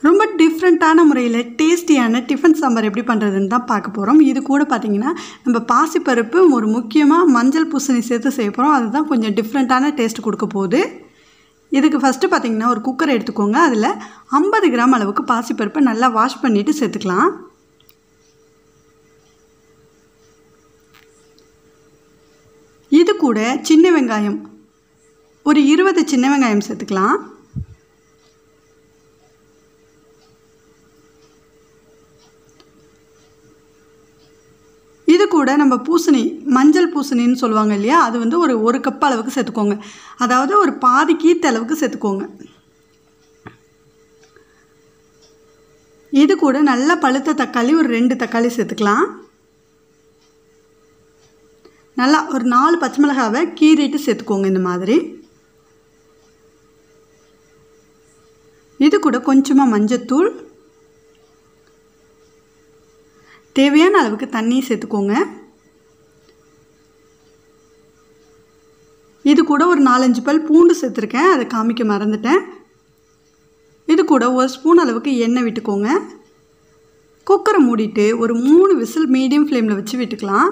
ரொம்ப டிஃப்ரெண்ட்டான முறையில் டேஸ்டியான டிஃபன் சாம்பார் எப்படி பண்ணுறதுன்னு தான் பார்க்க போகிறோம் இது கூட பார்த்திங்கன்னா நம்ம பாசிப்பருப்பு ஒரு முக்கியமாக மஞ்சள் பூசணி சேர்த்து செய்ய போகிறோம் அதுதான் கொஞ்சம் டிஃப்ரெண்ட்டான டேஸ்ட் கொடுக்க போகுது இதுக்கு ஃபஸ்ட்டு பார்த்திங்கன்னா ஒரு குக்கர் எடுத்துக்கோங்க அதில் ஐம்பது கிராம் அளவுக்கு பாசிப்பருப்பை நல்லா வாஷ் பண்ணிவிட்டு சேர்த்துக்கலாம் இது கூட சின்ன வெங்காயம் ஒரு இருபது சின்ன வெங்காயம் சேர்த்துக்கலாம் இது கூட நம்ம பூசணி மஞ்சள் பூசணின்னு சொல்லுவாங்க இல்லையா அது வந்து ஒரு ஒரு கப் அளவுக்கு சேர்த்துக்கோங்க அதாவது ஒரு பாதி கீத்த அளவுக்கு சேர்த்துக்கோங்க இது கூட நல்ல பழுத்த தக்காளி ஒரு ரெண்டு தக்காளி சேர்த்துக்கலாம் நல்லா ஒரு நாலு பச்சை மிளகாவை கீறிட்டு சேர்த்துக்கோங்க இந்த மாதிரி இது கூட கொஞ்சமாக மஞ்சத்தூள் தேவையான அளவுக்கு தண்ணி சேர்த்துக்கோங்க இது கூட ஒரு நாலஞ்சு பல் பூண்டு சேர்த்துருக்கேன் அதை காமிக்க மறந்துட்டேன் இது கூட ஒரு ஸ்பூன் அளவுக்கு எண்ணெய் விட்டுக்கோங்க குக்கரை மூடிட்டு ஒரு மூணு விசில் மீடியம் ஃப்ளேமில் வச்சு விட்டுக்கலாம்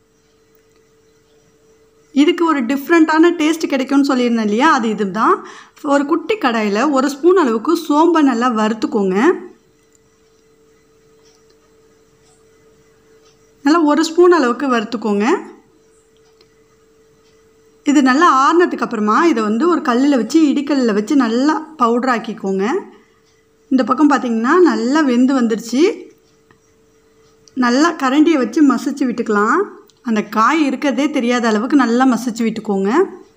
இதுக்கு ஒரு டிஃப்ரெண்ட்டான டேஸ்ட் கிடைக்கும்னு சொல்லியிருந்தேன் இல்லையா அது இதுதான் ஒரு குட்டி கடாயில் ஒரு ஸ்பூன் அளவுக்கு சோம்பை நல்லா வறுத்துக்கோங்க நல்லா ஒரு ஸ்பூன் அளவுக்கு வறுத்துக்கோங்க இது நல்லா ஆறுனதுக்கு அப்புறமா இதை வந்து ஒரு கல்லில் வச்சு இடிக்கல்லில் வச்சு நல்லா பவுடர் ஆக்கிக்கோங்க இந்த பக்கம் பார்த்திங்கன்னா நல்லா வெந்து வந்துருச்சு நல்லா கரண்டியை வச்சு மசிச்சு விட்டுக்கலாம் அந்த காய் இருக்கிறதே தெரியாத அளவுக்கு நல்லா மசிச்சு விட்டுக்கோங்க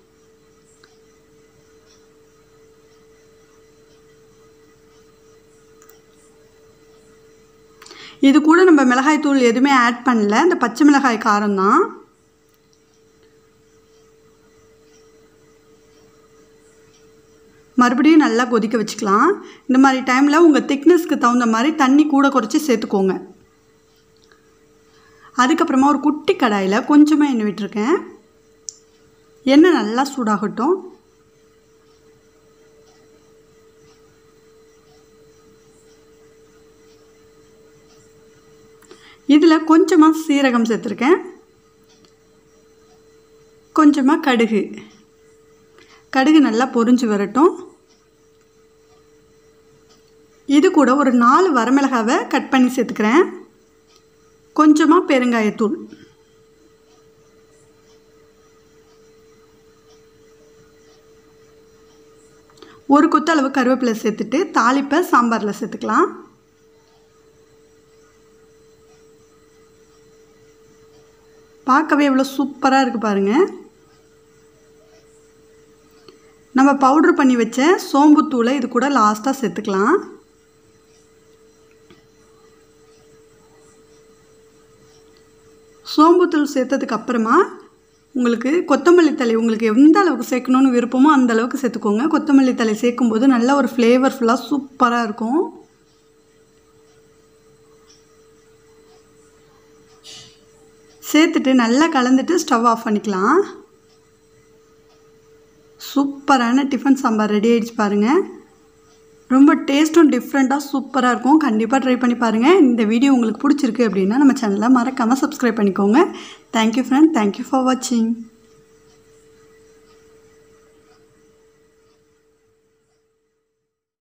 இது கூட நம்ம மிளகாய் தூள் எதுவுமே ஆட் பண்ணல இந்த பச்சை மிளகாய் காரம் தான் மறுபடியும் நல்லா கொதிக்க வச்சுக்கலாம் இந்த மாதிரி டைமில் உங்கள் திக்னஸ்க்கு தகுந்த மாதிரி தண்ணி கூட குறைச்சி சேர்த்துக்கோங்க அதுக்கப்புறமா ஒரு குட்டி கடாயில் கொஞ்சமாக எண்ணெய் விட்டுருக்கேன் எண்ணெய் நல்லா சூடாகட்டும் இதில் கொஞ்சமாக சீரகம் சேர்த்துருக்கேன் கொஞ்சமாக கடுகு கடுகு நல்லா பொரிஞ்சு வரட்டும் இது கூட ஒரு நாலு வரமிளகாவை கட் பண்ணி சேர்த்துக்கிறேன் கொஞ்சமாக பெருங்காயத்தூள் ஒரு கொத்தளவு கருவேப்பிலை சேர்த்துட்டு தாளிப்பை சாம்பாரில் சேர்த்துக்கலாம் பார்க்கவே எவ்வளோ சூப்பராக இருக்குது பாருங்கள் நம்ம பவுட்ரு பண்ணி வச்ச சோம்புத்தூளை இது கூட லாஸ்ட்டாக சேர்த்துக்கலாம் சோம்புத்தூள் சேர்த்ததுக்கு அப்புறமா உங்களுக்கு கொத்தமல்லி தழை உங்களுக்கு எந்த அளவுக்கு சேர்க்கணுன்னு விருப்பமோ அந்த அளவுக்கு சேர்த்துக்கோங்க கொத்தமல்லி தழை சேர்க்கும்போது நல்ல ஒரு ஃப்ளேவர்ஃபுல்லாக சூப்பராக இருக்கும் சேர்த்துட்டு நல்லா கலந்துட்டு ஸ்டவ் ஆஃப் பண்ணிக்கலாம் சூப்பரான டிஃபன் சாம்பார் ரெடி ஆகிடுச்சு பாருங்கள் ரொம்ப டேஸ்ட்டும் டிஃப்ரெண்ட்டாக சூப்பராக இருக்கும் கண்டிப்பாக ட்ரை பண்ணி பாருங்கள் இந்த வீடியோ உங்களுக்கு பிடிச்சிருக்கு அப்படின்னா நம்ம சேனலை மறக்காமல் சப்ஸ்கிரைப் பண்ணிக்கோங்க தேங்க்யூ ஃப்ரெண்ட் தேங்க்யூ ஃபார் வாட்சிங்